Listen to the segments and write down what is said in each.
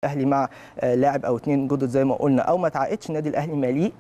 الاهلي مع لاعب او اثنين جدد زي ما قلنا او ما تعاقدش النادي الاهلي مليء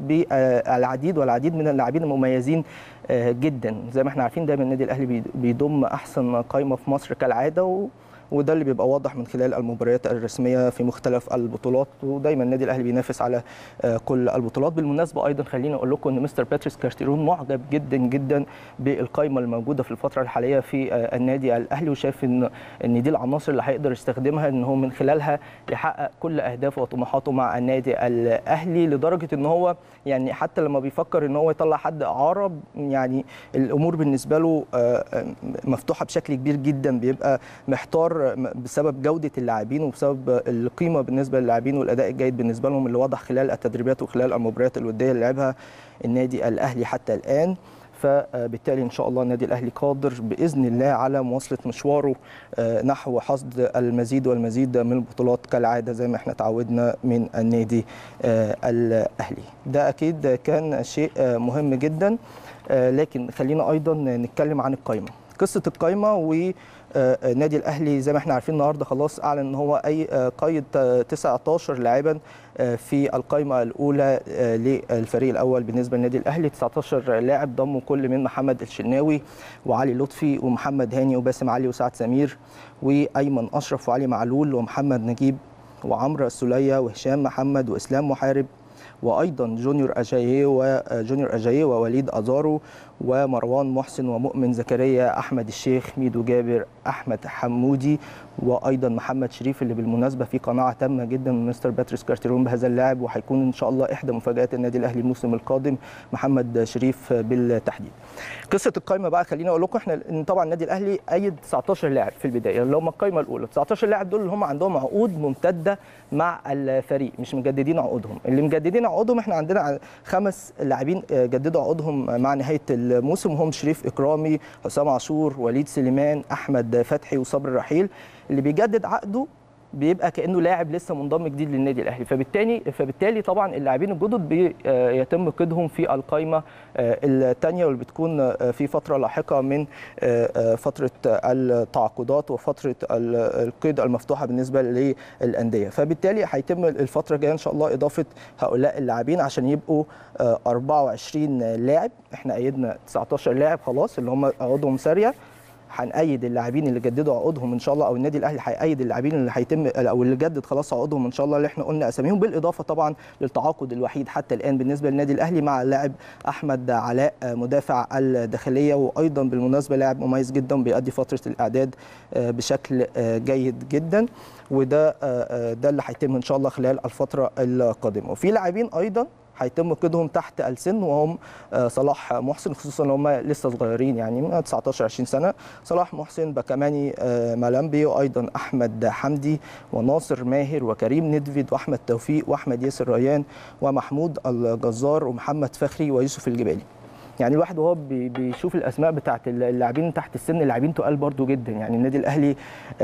بالعديد والعديد من اللاعبين المميزين جدا زي ما احنا عارفين دايما النادي الاهلي بيضم احسن قائمه في مصر كالعاده و وده اللي بيبقى واضح من خلال المباريات الرسميه في مختلف البطولات ودايما النادي الاهلي بينافس على كل البطولات بالمناسبه ايضا خليني اقول لكم ان مستر باتريس كارتيرون معجب جدا جدا بالقائمه الموجوده في الفتره الحاليه في النادي الاهلي وشايف ان ان دي العناصر اللي هيقدر يستخدمها ان هو من خلالها يحقق كل اهدافه وطموحاته مع النادي الاهلي لدرجه ان هو يعني حتى لما بيفكر ان هو يطلع حد اعاره يعني الامور بالنسبه له مفتوحه بشكل كبير جدا بيبقى محتار بسبب جوده اللاعبين وبسبب القيمه بالنسبه للاعبين والاداء الجيد بالنسبه لهم اللي واضح خلال التدريبات وخلال المباريات الوديه اللي لعبها النادي الاهلي حتى الان فبالتالي ان شاء الله النادي الاهلي قادر باذن الله على مواصله مشواره نحو حصد المزيد والمزيد من البطولات كالعاده زي ما احنا تعودنا من النادي الاهلي ده اكيد كان شيء مهم جدا لكن خلينا ايضا نتكلم عن القائمه قصه القائمه و النادي الاهلي زي ما احنا عارفين النهارده خلاص اعلن ان هو اي قيد 19 لاعبا في القائمه الاولى للفريق الاول بالنسبه للنادي الاهلي 19 لاعب ضموا كل من محمد الشناوي وعلي لطفي ومحمد هاني وباسم علي وسعد سمير وايمن اشرف وعلي معلول ومحمد نجيب وعمرو السوليه وهشام محمد واسلام محارب وايضا جونيور اجاييه وجونيور اجاييه ووليد ازارو ومروان محسن ومؤمن زكريا احمد الشيخ ميدو جابر احمد حمودي وايضا محمد شريف اللي بالمناسبه في قناعه تامه جدا من مستر باتريس كارتيرون بهذا اللاعب وهيكون ان شاء الله احدى مفاجات النادي الاهلي الموسم القادم محمد شريف بالتحديد. قصه القائمه بقى خليني اقول لكم احنا ان طبعا النادي الاهلي ايد 19 لاعب في البدايه اللي هم القائمه الاولى 19 لاعب دول اللي هم عندهم عقود ممتده مع الفريق مش مجددين عقودهم اللي مجددين عقودهم احنا عندنا خمس لاعبين جددوا عقودهم مع نهايه الموسم وهم شريف اكرامي حسام عاشور وليد سليمان احمد فتحي وصبري رحيل اللي بيجدد عقده بيبقى كانه لاعب لسه منضم جديد للنادي الاهلي فبالتالي فبالتالي طبعا اللاعبين الجدد بيتم قيدهم في القائمه الثانيه واللي بتكون في فتره لاحقه من فتره التعاقدات وفتره القيد المفتوحه بالنسبه للانديه فبالتالي هيتم الفتره الجايه ان شاء الله اضافه هؤلاء اللاعبين عشان يبقوا 24 لاعب احنا ايدنا 19 لاعب خلاص اللي هم عقودهم ساريه هنأيد اللاعبين اللي جددوا عقودهم ان شاء الله او النادي الاهلي هيأيد اللاعبين اللي هيتم او اللي جدد خلاص عقودهم ان شاء الله اللي احنا قلنا اساميهم بالاضافه طبعا للتعاقد الوحيد حتى الان بالنسبه للنادي الاهلي مع اللاعب احمد علاء مدافع الداخليه وايضا بالمناسبه لاعب مميز جدا بيأدي فتره الاعداد بشكل جيد جدا وده ده اللي هيتم ان شاء الله خلال الفتره القادمه وفي لاعبين ايضا هيتم قيدهم تحت السن وهم صلاح محسن خصوصا هم لسه صغيرين يعني من 19 20 سنه صلاح محسن بكماني ملامبي وايضا احمد حمدي وناصر ماهر وكريم ندفيد واحمد توفيق واحمد ياسر ريان ومحمود الجزار ومحمد فخري ويوسف الجبالي يعني الواحد وهو بيشوف الاسماء بتاعت اللاعبين تحت السن اللاعبين تقال برضو جدا يعني النادي الاهلي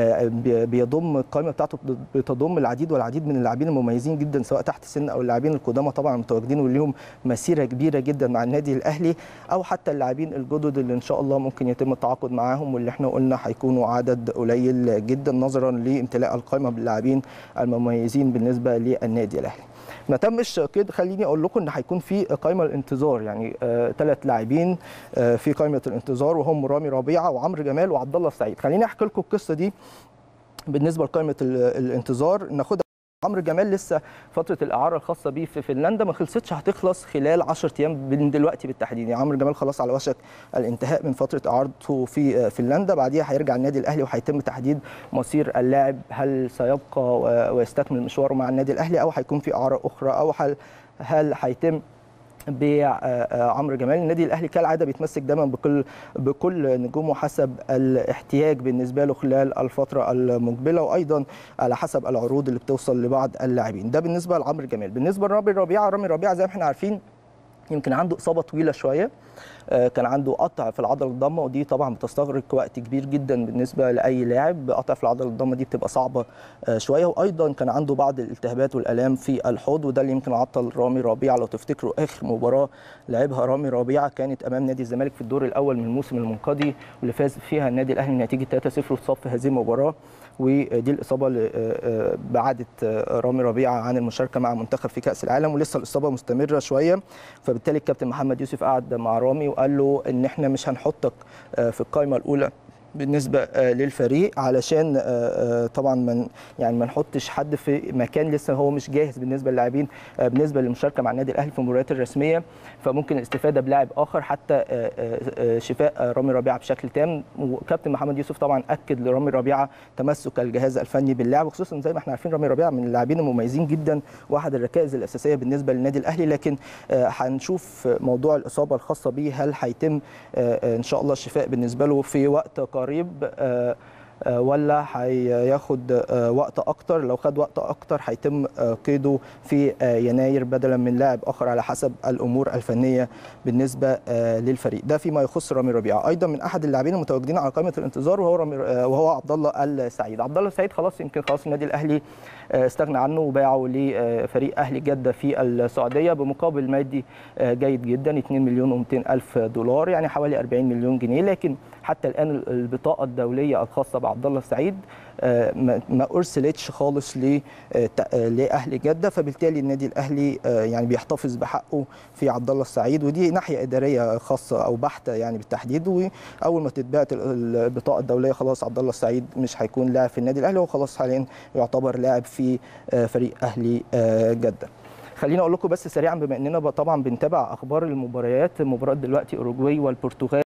بيضم القائمه بتاعته بتضم العديد والعديد من اللاعبين المميزين جدا سواء تحت السن او اللاعبين القدامى طبعا المتواجدين وليهم مسيره كبيره جدا مع النادي الاهلي او حتى اللاعبين الجدد اللي ان شاء الله ممكن يتم التعاقد معاهم واللي احنا قلنا هيكونوا عدد قليل جدا نظرا لامتلاء القائمه باللاعبين المميزين بالنسبه للنادي الاهلي. ما تمش قيد خليني اقول لكم ان هيكون في قائمه الانتظار يعني ثلاث آه لاعبين آه في قائمه الانتظار وهم رامي ربيعه وعمرو جمال وعبد الله السعيد خليني احكي لكم القصه دي بالنسبه لقائمه الانتظار ناخدها عمرو جمال لسه فتره الاعاره الخاصه بيه في فنلندا ما خلصتش هتخلص خلال 10 ايام من دلوقتي بالتحديد يعني عمرو جمال خلاص على وشك الانتهاء من فتره اعارته في فنلندا بعديها هيرجع النادي الاهلي وهيتم تحديد مصير اللاعب هل سيبقى ويستكمل مشواره مع النادي الاهلي او هيكون في اعاره اخرى او هل هل هيتم بيع عمرو جمال النادي الاهلي كالعاده بيتمسك دايما بكل بكل نجومه حسب الاحتياج بالنسبه له خلال الفتره المقبله وايضا على حسب العروض اللي بتوصل لبعض اللاعبين ده بالنسبه لعمرو جمال بالنسبه لرامي ربيعه رامي ربيعه زي ما احنا عارفين يمكن عنده اصابه طويله شويه آه، كان عنده قطع في العضله الضامه ودي طبعا بتستغرق وقت كبير جدا بالنسبه لاي لاعب قطع في العضله الضامه دي بتبقى صعبه آه، شويه وايضا كان عنده بعض الالتهابات والالام في الحوض وده اللي يمكن عطل رامي ربيعه لو تفتكروا اخر مباراه لعبها رامي ربيعه كانت امام نادي الزمالك في الدور الاول من الموسم المنقضي واللي فاز فيها النادي الاهلي بنتيجه 3-0 واتصاب في هذه المباراه ودي الاصابه اللي آه، آه، بعدت آه، رامي ربيعه عن المشاركه مع منتخب في كاس العالم ولسه الاصابه مستمره شويه فبالتالي الكابتن محمد يوسف قعد مع رامي وقال له ان احنا مش هنحطك آه، في القائمه الاولى بالنسبه آه، للفريق علشان آه، آه، طبعا من يعني ما نحطش حد في مكان لسه هو مش جاهز بالنسبه للاعبين آه، بالنسبه للمشاركه مع النادي الاهلي في المباريات الرسميه فممكن الاستفاده بلاعب اخر حتى آه، آه، آه، شفاء آه، رامي ربيعه بشكل تام وكابتن محمد يوسف طبعا اكد لرامي ربيعه تمسك الجهاز الفني باللاعب وخصوصا زي ما احنا عارفين رامي ربيعه من اللاعبين المميزين جدا واحد الركائز الاساسيه بالنسبه للنادي الاهلي لكن آه، هنشوف موضوع الاصابه الخاصه به هل هيتم آه، آه، ان شاء الله الشفاء بالنسبه له في وقت قريب آه، آه، ولا هياخد آه، وقت اكتر لو خد وقت اكتر هيتم آه، قيده في آه، يناير بدلا من لاعب اخر على حسب الامور الفنيه بالنسبه آه، للفريق ده فيما يخص رامي ربيعه ايضا من احد اللاعبين المتواجدين على قائمه الانتظار وهو رامي آه، وهو عبد الله السعيد عبد الله السعيد خلاص يمكن خلاص النادي الاهلي آه، استغنى عنه وباعه لفريق اهلي جده في السعوديه بمقابل مادي آه، جيد جدا 2 مليون و200 الف دولار يعني حوالي 40 مليون جنيه لكن حتى الان البطاقه الدوليه الخاصه بعبد الله السعيد آه، ما ما ارسلتش خالص ل- آه، ت- آه، لاهل جده فبالتالي النادي الاهلي آه، يعني بيحتفظ بحقه في عبد الله السعيد ودي ناحيه اداريه خاصه او بحته يعني بالتحديد واول ما تتبعت ال- البطاقه الدوليه خلاص عبد الله السعيد مش هيكون لاعب في النادي الاهلي هو خلاص حاليا يعتبر لاعب في آه، فريق اهلي آه، جده خليني اقول لكم بس سريعا بما اننا بقى طبعا بنتابع اخبار المباريات مباراه دلوقتي اوروجواي والبرتغال